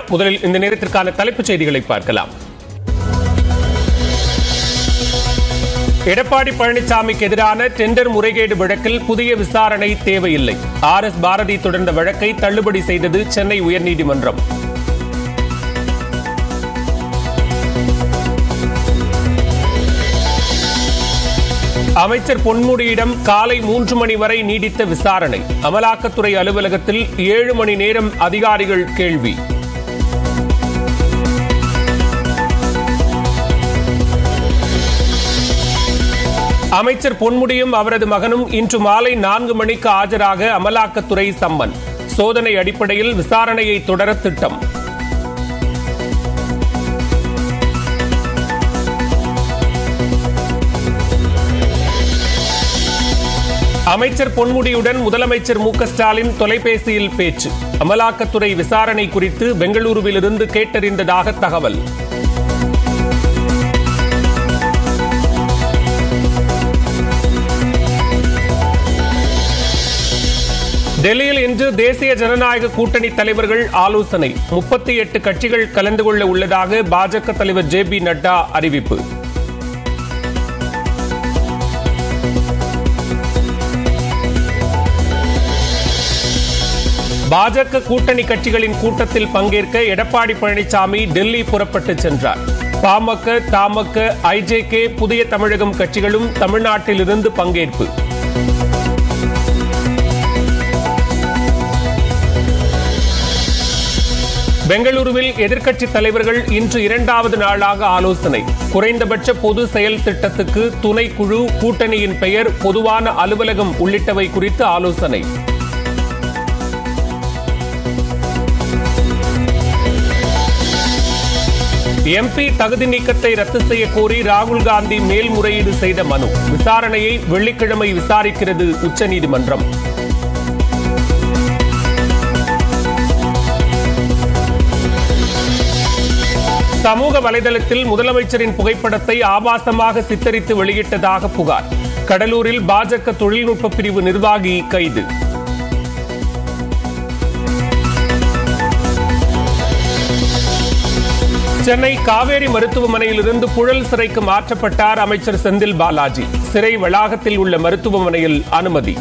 முதலில் இந்த நேரத்திற்கான தலைப்புச் செய்திகளை பார்க்கலாம் எடப்பாடி பழனிசாமிக்கு எதிரான டெண்டர் முறைகேடு வழக்கில் புதிய விசாரணை தேவையில்லை ஆர் எஸ் பாரதி தொடர்ந்த வழக்கை தள்ளுபடி செய்தது சென்னை உயர்நீதிமன்றம் அமைச்சர் பொன்முடியிடம் காலை மூன்று மணி வரை நீடித்த விசாரணை அமலாக்கத்துறை அலுவலகத்தில் ஏழு மணி நேரம் அதிகாரிகள் கேள்வி அமைச்சர் பொன்முடியும் அவரது மகனும் இன்று மாலை நான்கு மணிக்கு ஆஜராக அமலாக்கத்துறை சம்மன் சோதனை அடிப்படையில் விசாரணையை தொடர திட்டம் அமைச்சர் பொன்முடியுடன் முதலமைச்சர் மு க ஸ்டாலின் தொலைபேசியில் பேச்சு அமலாக்கத்துறை விசாரணை குறித்து பெங்களூருவிலிருந்து கேட்டறிந்ததாக தகவல் டெல்லியில் இன்று தேசிய ஜனநாயக கூட்டணி தலைவர்கள் ஆலோசனை முப்பத்தி எட்டு கட்சிகள் கலந்து கொள்ள உள்ளதாக பாஜக தலைவர் ஜே பி நட்டா அறிவிப்பு பாஜக கூட்டணி கட்சிகளின் கூட்டத்தில் பங்கேற்க எடப்பாடி பழனிசாமி டெல்லி புறப்பட்டு சென்றார் பாமக தாமக ஐஜேகே புதிய தமிழகம் கட்சிகளும் தமிழ்நாட்டிலிருந்து பங்கேற்பு பெங்களூருவில் எதிர்க்கட்சித் தலைவர்கள் இன்று இரண்டாவது நாளாக ஆலோசனை குறைந்தபட்ச பொது செயல் திட்டத்துக்கு துணைக்குழு கூட்டணியின் பெயர் பொதுவான அலுவலகம் உள்ளிட்டவை குறித்து ஆலோசனை எம்பி தகுதி நீக்கத்தை ரத்து செய்ய கோரி ராகுல் காந்தி மேல்முறையீடு செய்த மனு விசாரணையை வெள்ளிக்கிழமை விசாரிக்கிறது உச்சநீதிமன்றம் சமூக வலைதளத்தில் முதலமைச்சரின் புகைப்படத்தை ஆபாசமாக சித்தரித்து வெளியிட்டதாக புகார் கடலூரில் பாஜக தொழில்நுட்ப பிரிவு நிர்வாகி கைது சென்னை காவேரி மருத்துவமனையிலிருந்து புழல் சிறைக்கு மாற்றப்பட்டார் அமைச்சர் செந்தில் பாலாஜி சிறை வளாகத்தில் உள்ள மருத்துவமனையில் அனுமதி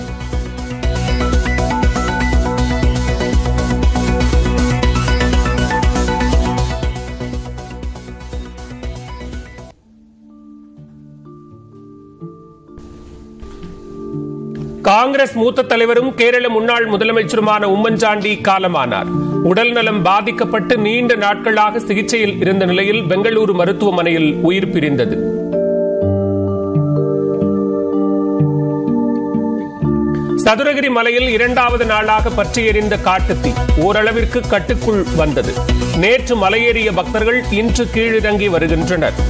காங்கிரஸ் மூத்த தலைவரும் கேரள முன்னாள் முதலமைச்சருமான உம்மன்சாண்டி காலமானார் உடல் நலம் பாதிக்கப்பட்டு நீண்ட நாட்களாக சிகிச்சையில் இருந்த நிலையில் பெங்களூரு மருத்துவமனையில் உயிர் பிரிந்தது சதுரகிரி மலையில் இரண்டாவது நாளாக பற்றி எறிந்த காட்டுத்தீ ஓரளவிற்கு கட்டுக்குள் வந்தது நேற்று மலையேறிய பக்தர்கள் இன்று கீழிறங்கி வருகின்றனர்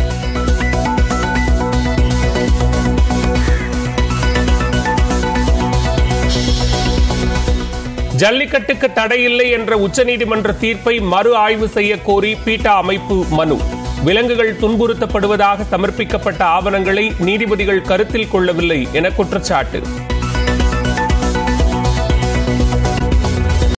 ஜல்லிக்கட்டுக்கு தடையில்லை என்ற உச்சநீதிமன்ற தீர்ப்பை மறு ஆய்வு செய்ய கோரி பீட்டா அமைப்பு மனு விலங்குகள் துன்புறுத்தப்படுவதாக சமர்ப்பிக்கப்பட்ட ஆவணங்களை நீதிபதிகள் கருத்தில் கொள்ளவில்லை என குற்றச்சாட்டு